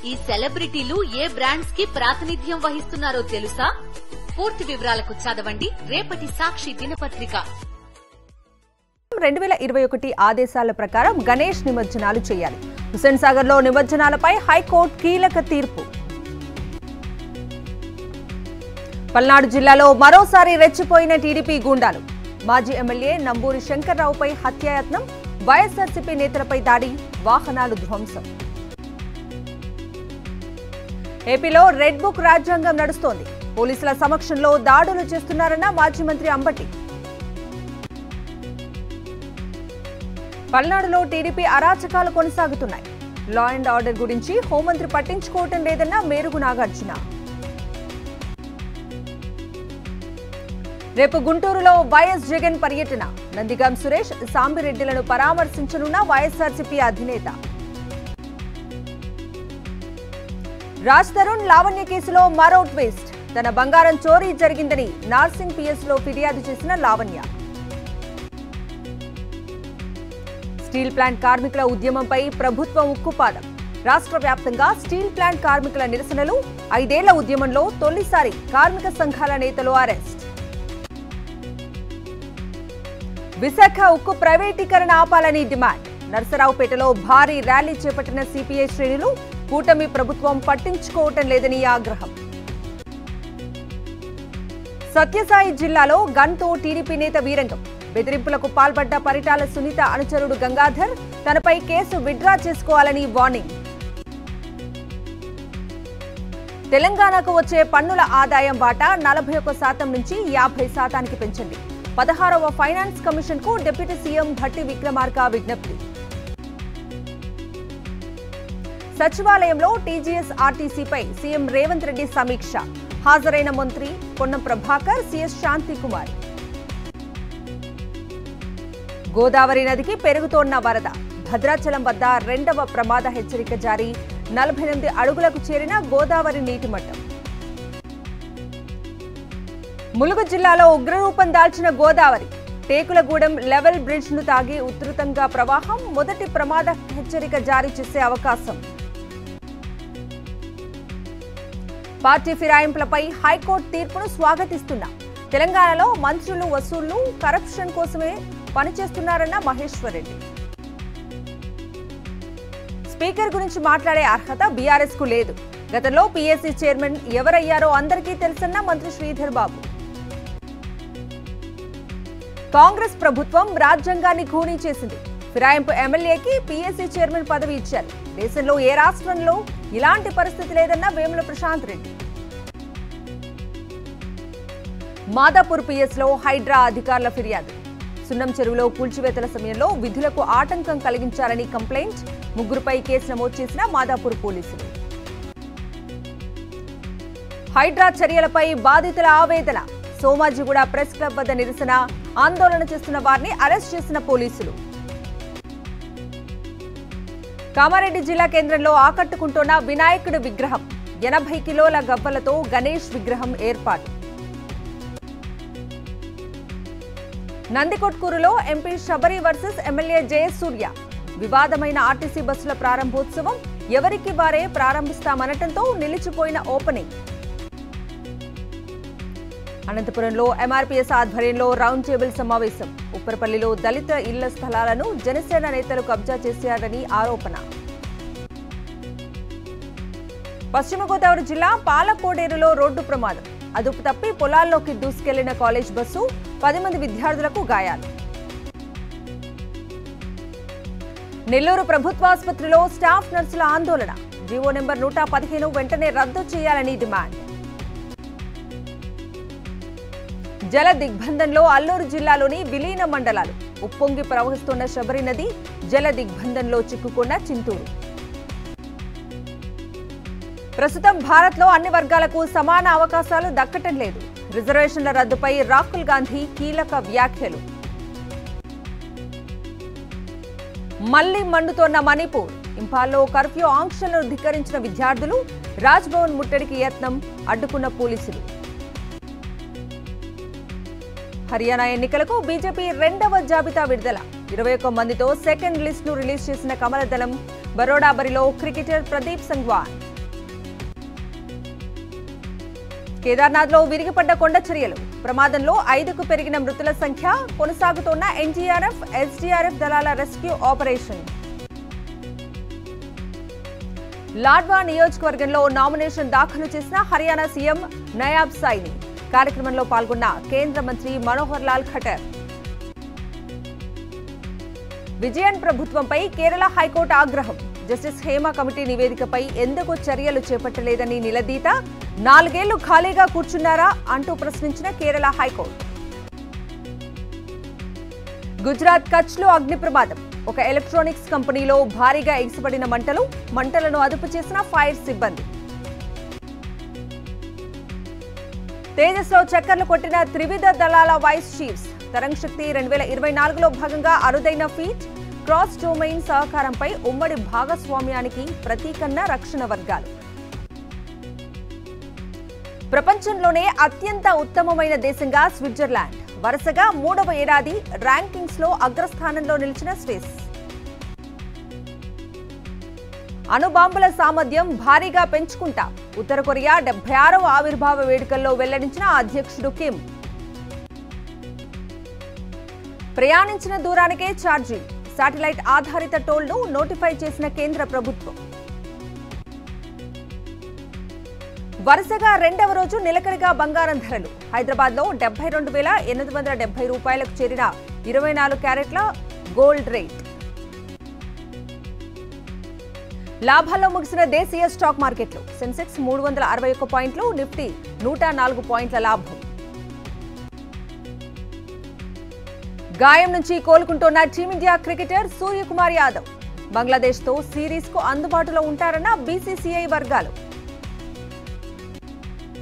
ఈ సెలబ్రిటీలు ఏ బ్రాండ్స్ కి ప్రాతినిధ్యం వహిస్తున్నారో తెలుసా పూర్తి వివరాలకు చదవండి రేపటి సాక్షి దినపత్రిక రెండు వేల ఇరవై ఒకటి ఆదేశాల ప్రకారం గణేష్ నిమజ్జనాలు చేయాలి హుస్సేన్ సాగర్ లో నిమజ్జనాలపై హైకోర్టు కీలక తీర్పు పల్నాడు జిల్లాలో మరోసారి రెచ్చిపోయిన టీడీపీ గూండాలు మాజీ ఎమ్మెల్యే నంబూరి శంకర్రావుపై హత్యాయత్నం వైఎస్ఆర్సీపీ నేతలపై దాడి వాహనాలు ధ్వంసం ఏపీలో రెడ్ బుక్ రాజ్యాంగం నడుస్తోంది పోలీసుల సమక్షంలో దాడులు చేస్తున్నారన్న మాజీ మంత్రి అంబటి పల్నాడులో టీడీపీ అరాచకాలు కొనసాగుతున్నాయి లా అండ్ ఆర్డర్ గురించి హోంమంత్రి పట్టించుకోవటం లేదన్న మేరుగు నాగార్జున రేపు గుంటూరులో వైఎస్ జగన్ పర్యటన నందిగాం సురేష్ సాంబిరెడ్డిలను పరామర్శించనున్న వైఎస్ఆర్సీపీ అధినేత రాజ్ తరుణ్ లావణ్య కేసులో మరో ట్విస్ట్ తన బంగారం చోరీ జరిగిందని నార్సింగ్ పిఎస్ లో ఫిర్యాదు చేసిన లావణ్య స్టీల్ ప్లాంట్ కార్మికుల ఉద్యమంపై ప్రభుత్వం ఉక్కుపాదం రాష్ట్ర వ్యాప్తంగా స్టీల్ ప్లాంట్ కార్మికుల నిరసనలు ఐదేళ్ల ఉద్యమంలో తొలిసారి కార్మిక సంఘాల నేతలు అరెస్ట్ విశాఖ ఉక్కు ప్రైవేటీకరణ ఆపాలని డిమాండ్ నర్సరావుపేటలో భారీ ర్యాలీ చేపట్టిన సిపిఐ శ్రేణులు కూటమి ప్రభుత్వం పట్టించుకోవటం లేదని ఆగ్రహం సత్యసాయి జిల్లాలో గన్తో టీడీపీ నేత వీరంగం బెదిరింపులకు పాల్పడ్డ పరిటాల సునీత అనుచరుడు గంగాధర్ తనపై కేసు విడ్రా చేసుకోవాలని వార్నింగ్ తెలంగాణకు వచ్చే పన్నుల ఆదాయం వాటా నలభై ఒక్క శాతం నుంచి యాభై శాతానికి పెంచండి పదహారవ ఫైనాన్స్ కమిషన్ కు డిప్యూటీ సీఎం భట్టి విక్రమార్క విజ్ఞప్తి సచివాలయంలో టీజీఎస్ ఆర్టీసీపై సీఎం రేవంత్ రెడ్డి సమీక్ష హాజరైన మంత్రి పొన్నం ప్రభాకర్ సీఎస్ శాంతి కుమార్ గోదావరి నదికి పెరుగుతోన్న వరద భద్రాచలం వద్ద రెండవ ప్రమాద హెచ్చరిక జారీ నలభై ఎనిమిది అడుగులకు చేరిన గోదావరి నీటి మట్టం ములుగు జిల్లాలో ఉగ్రరూపం దాల్చిన గోదావరి టేకులగూడెం లెవెల్ బ్రిడ్జ్ ను తాగి ఉధృతంగా ప్రవాహం మొదటి ప్రమాద హెచ్చరిక జారీ చేసే అవకాశం పార్టీ ఫిరాయింపులపై హైకోర్టు తీర్పును స్వాగతిస్తున్నా తెలంగాణలో మంత్రులు వసూళ్లు కరప్షన్ కోసమే పనిచేస్తున్నారన్న మహేశ్వర్ రెడ్డి స్పీకర్ గురించి మాట్లాడే అర్హత బీఆర్ఎస్ కు లేదు గతంలో పీఎస్సీ చైర్మన్ ఎవరయ్యారో అందరికీ తెలుసన్న మంత్రి శ్రీధర్ బాబు కాంగ్రెస్ ప్రభుత్వం రాజ్యాంగాన్ని ఖూనీ చేసింది ఫిరాయింపు ఎమ్మెల్యేకి పీఎస్సీ చైర్మన్ పదవి ఇచ్చారు దేశంలో ఏ రాష్ట్రంలో ఇలాంటి పరిస్థితి లేదన్న వేముల ప్రశాంత్ రెడ్డి మాదాపూర్ పిఎస్ లో హైడ్రా అధికారుల ఫిర్యాదు సున్నం చెరువులో కూల్చివేతల సమయంలో విధులకు ఆటంకం కలిగించారని కంప్లైంట్ ముగ్గురుపై కేసు నమోదు చేసిన మాదాపూర్ పోలీసులు హైడ్రా చర్యలపై బాధితుల ఆవేదన సోమాజిగూడ ప్రెస్ క్లబ్ వద్ద నిరసన ఆందోళన చేస్తున్న వారిని అరెస్ట్ చేసిన పోలీసులు కామారెడ్డి జిల్లా కేంద్రంలో ఆకట్టుకుంటున్న వినాయకుడి విగ్రహం ఎనభై కిలోల గవ్వలతో గణేష్ విగ్రహం ఏర్పాటు నందికొట్కూరులో MP Sabari versus MLA Jayasurya వివాదమైన ఆర్టీసీ బస్సుల ప్రారంభోత్సవం ఎవరికి వారే ప్రారంభిస్తామనటంతో నిలిచిపోయిన ఓపెనింగ్ అనంతపురంలో ఎంఆర్పీఎస్ ఆధ్వర్యంలో రౌండ్ టేబుల్ సమావేశం ఉప్పరపల్లిలో దళిత ఇళ్ల స్థలాలను జనసేన నేతలు కబ్జా చేశారని ఆరోపణ పశ్చిమ గోదావరి జిల్లా పాలకోడేరులో రోడ్డు ప్రమాదం అదుపు తప్పి పొలాల్లోకి దూసుకెళ్లిన కాలేజ్ బస్సు పది మంది విద్యార్థులకు గాయాలు నెల్లూరు ప్రభుత్వాసుపత్రిలో స్టాఫ్ నర్సుల ఆందోళన జీవో నెంబర్ నూట పదిహేను వెంటనే రద్దు చేయాలని డిమాండ్ జల దిగ్బంధంలో అల్లూరు జిల్లాలోని విలీన మండలాలు ఉప్పొంగి ప్రవహిస్తున్న శబరి నది జల దిగ్బంధంలో చిక్కుకున్న చింతూరు ప్రస్తుతం భారత్లో అన్ని వర్గాలకు సమాన అవకాశాలు దక్కటం లేదు రిజర్వేషన్ల రద్దుపై రాహుల్ గాంధీ కీలక వ్యాఖ్యలు మళ్లీ మండుతోన్న మణిపూర్ ఇంఫాల్లో కర్ఫ్యూ ఆంక్షలను ధిక్కరించిన విద్యార్థులు రాజ్భవన్ ముట్టడికి యత్నం అడ్డుకున్న పోలీసులు హర్యానా ఎన్నికలకు బీజేపీ రెండవ జాబితా విడుదల ఇరవై ఒక్క మందితో సెకండ్ లిస్ట్ ను రిలీజ్ చేసిన కమల దళం బరోడా బరిలో క్రికెటర్ ప్రదీప్ సంగ్వాన్ కేదార్నాథ్లో విరిగిపడ్డ కొండ చర్యలు ప్రమాదంలో ఐదుకు పెరిగిన మృతుల సంఖ్య కొనసాగుతోన్న ఎన్డీఆర్ఎఫ్ ఎస్డీఆర్ఎఫ్ దళాల రెస్క్యూ ఆపరేషన్ లాడ్వా నియోజకవర్గంలో నామినేషన్ దాఖలు చేసిన హర్యానా సీఎం నయాబ్ సైని కార్యక్రమంలో పాల్గొన్న కేంద్ర మంత్రి మనోహర్ లాల్ ఖటర్ విజయన్ ప్రభుత్వంపై కేరళ హైకోర్టు ఆగ్రహం జస్టిస్ హేమ కమిటీ నివేదికపై ఎందుకు చర్యలు చేపట్టలేదని నిలదీత నాలుగేళ్లు ఖాళీగా కూర్చున్నారా అంటూ ప్రశ్నించిన కేరళ హైకోర్టు గుజరాత్ కచ్ లో అగ్ని ప్రమాదం ఒక ఎలక్ట్రానిక్స్ కంపెనీలో భారీగా ఎగిసిపడిన మంటలు మంటలను అదుపు చేసిన ఫైర్ సిబ్బంది తేజస్ లో చక్కర్లు కొట్టిన త్రివిధ దళాల వైస్ చీఫ్స్ తరంగ్ శక్తి రెండు వేల ఇరవై నాలుగులో భాగంగా అరుదైన ఫీట్ క్రాస్ డొమైన్ సహకారంపై ఉమ్మడి భాగస్వామ్యానికి ప్రతీకన్న రక్షణ వర్గాలు ప్రపంచంలోనే అత్యంత ఉత్తమమైన దేశంగా స్విట్జర్లాండ్ వరుసగా మూడవ ఏడాది ర్యాంకింగ్స్ లో అగ్రస్థానంలో నిలిచిన స్విస్ అణుబాంబుల సామర్థ్యం భారీగా పెంచుకుంటా ఉత్తర కొరియా డెబ్బై ఆరవ ఆవిర్భావ వేడుకల్లో వెల్లడించిన అధ్యక్షుడు కిమ్ ప్రయాణించిన దూరానికే ఛార్జీ శాటిలైట్ ఆధారిత టోల్ను నోటిఫై చేసిన కేంద్ర ప్రభుత్వం వరుసగా రెండవ రోజు నిలకడగా బంగారం ధరలు హైదరాబాద్ లో డెబ్బై రెండు వేల ఎనిమిది వందల డెబ్బై రూపాయలకు చేరిన ఇరవై నాలుగు క్యారెట్ల గోల్డ్ రేట్ లాభాల్లో ముగిసిన దేశీయ స్టాక్ మార్కెట్లు సెన్సెక్స్ మూడు వందల అరవై ఒక్క పాయింట్లు నిఫ్టీ నూట నాలుగు పాయింట్ల లాభం గాయం నుంచి కోలుకుంటున్న టీమిండియా క్రికెటర్ సూర్యకుమార్ యాదవ్ బంగ్లాదేశ్తో సిరీస్కు అందుబాటులో ఉంటారన్న బీసీసీఐ వర్గాలు